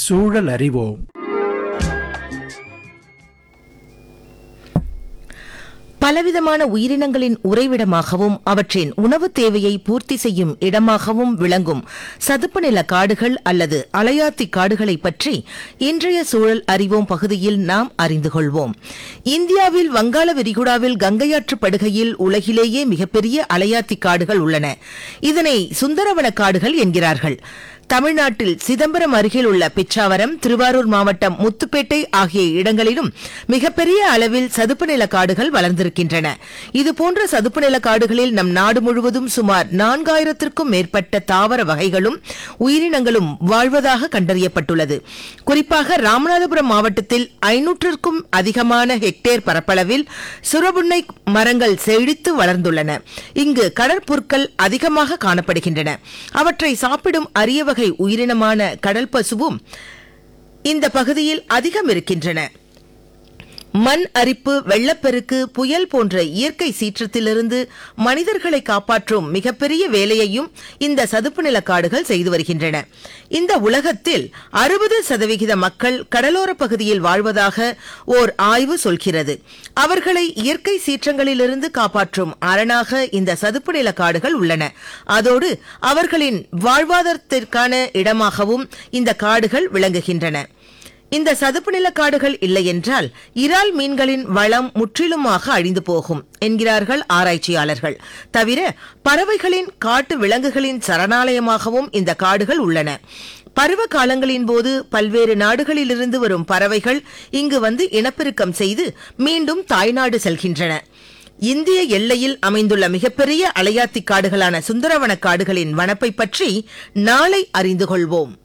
சூழல் அறிவோம் பலவிதமான உயிரினங்களின் உறைவிடமாகவும் அவற்றின் உணவுத் தேவையை பூர்த்தி செய்யும் இடமாகவும் விளங்கும் சதுப்பு நில காடுகள் அல்லது அலையாத்தி காடுகளை பற்றி இன்றைய சூழல் அறிவோம் பகுதியில் நாம் அறிந்து கொள்வோம் இந்தியாவில் வங்காள விரிகுடாவில் கங்கையாற்று படுகையில் உலகிலேயே மிகப்பெரிய அலையாத்தி காடுகள் உள்ளன இதனை சுந்தரவன காடுகள் என்கிறார்கள் தமிழ்நாட்டில் சிதம்பரம் அருகில் உள்ள பிச்சாவரம் திருவாரூர் மாவட்டம் முத்துப்பேட்டை ஆகிய இடங்களிலும் மிகப்பெரிய அளவில் சதுப்பு நில காடுகள் வளர்ந்திருக்கின்றன இதுபோன்ற சதுப்பு நில காடுகளில் நம் நாடு முழுவதும் சுமார் நான்காயிரத்திற்கும் மேற்பட்ட தாவர வகைகளும் உயிரினங்களும் வாழ்வதாக கண்டறியப்பட்டுள்ளது குறிப்பாக ராமநாதபுரம் மாவட்டத்தில் ஐநூற்றுக்கும் அதிகமான ஹெக்டேர் பரப்பளவில் சுரபுன்னை மரங்கள் செழித்து வளர்ந்துள்ளன இங்கு கடற்புற்கள் அதிகமாக காணப்படுகின்றன அவற்றை சாப்பிடும் அரிய வகை உயிரினமான கடல் பசுவும் இந்த பகுதியில் அதிகம் இருக்கின்றன மண் அரிப்பு வெள்ளப்பெருக்கு புயல் போன்ற இயற்கை சீற்றத்திலிருந்து மனிதர்களை காப்பாற்றும் மிகப்பெரிய வேலையையும் இந்த சதுப்பு நில காடுகள் செய்து வருகின்றன இந்த உலகத்தில் அறுபது சதவிகித மக்கள் கடலோர பகுதியில் வாழ்வதாக ஓர் ஆய்வு சொல்கிறது அவர்களை இயற்கை சீற்றங்களிலிருந்து காப்பாற்றும் அரணாக இந்த சதுப்பு நில காடுகள் உள்ளன அதோடு அவர்களின் வாழ்வாதாரத்திற்கான இடமாகவும் இந்த காடுகள் விளங்குகின்றன இந்த சதுப்பு நில காடுகள் இல்லை என்றால் இறால் மீன்களின் வளம் முற்றிலுமாக அழிந்து போகும் என்கிறார்கள் ஆராய்ச்சியாளர்கள் தவிர பறவைகளின் காட்டு விலங்குகளின் சரணாலயமாகவும் இந்த காடுகள் உள்ளன பருவ காலங்களின் போது பல்வேறு நாடுகளிலிருந்து வரும் பறவைகள் இங்கு வந்து இனப்பெருக்கம் செய்து மீண்டும் தாய்நாடு செல்கின்றன இந்திய எல்லையில் அமைந்துள்ள மிகப்பெரிய அலையாத்தி காடுகளான சுந்தரவன காடுகளின் வனப்பை பற்றி நாளை அறிந்து கொள்வோம்